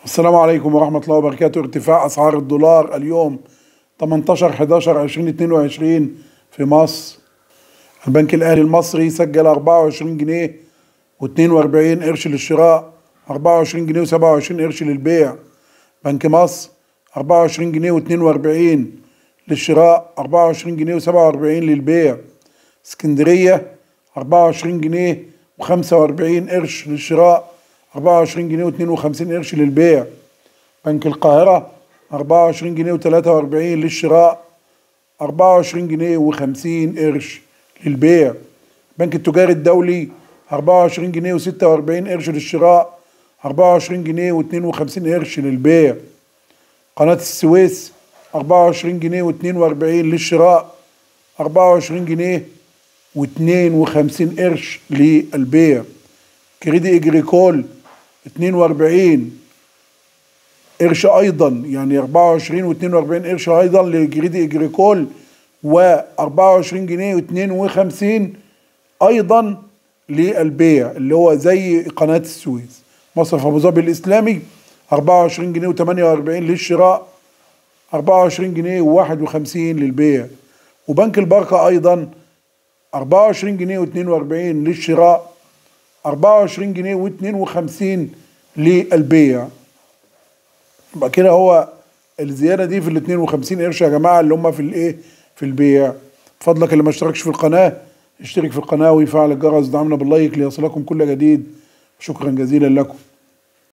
السلام عليكم ورحمة الله وبركاته ارتفاع أسعار الدولار اليوم 18 11 2022 في مصر البنك الأهلي المصري سجل 24 جنيه و42 قرش للشراء 24 جنيه و27 قرش للبيع بنك مصر 24 جنيه و42 للشراء 24 جنيه و47 للبيع اسكندرية 24 جنيه و45 قرش للشراء 24 جنيه و52 قرش للبيع بنك القاهرة 24 جنيه و43 للشراء 24 جنيه و50 قرش للبيع بنك التجاري الدولي 24 جنيه و46 قرش للشراء 24 جنيه و52 قرش للبيع قناة السويس 24 جنيه و42 للشراء 24 جنيه و52 قرش للبيع كريدي اجريكول 42 قرش ايضا يعني 24 و42 قرش ايضا لجريدي اجريكول و24 جنيه و52 ايضا للبيع اللي هو زي قناه السويس مصرف ابو ظبي الاسلامي 24 جنيه و48 للشراء 24 جنيه و51 للبيع وبنك البركه ايضا 24 جنيه و42 للشراء 24 جنيه و52 للبيع يبقى كده هو الزياده دي في ال 52 قرش يا جماعه اللي هم في الايه في البيع فضلك اللي ما اشتركش في القناه اشترك في القناه ويفعل الجرس دعمنا باللايك ليصلكم كل جديد شكرا جزيلا لكم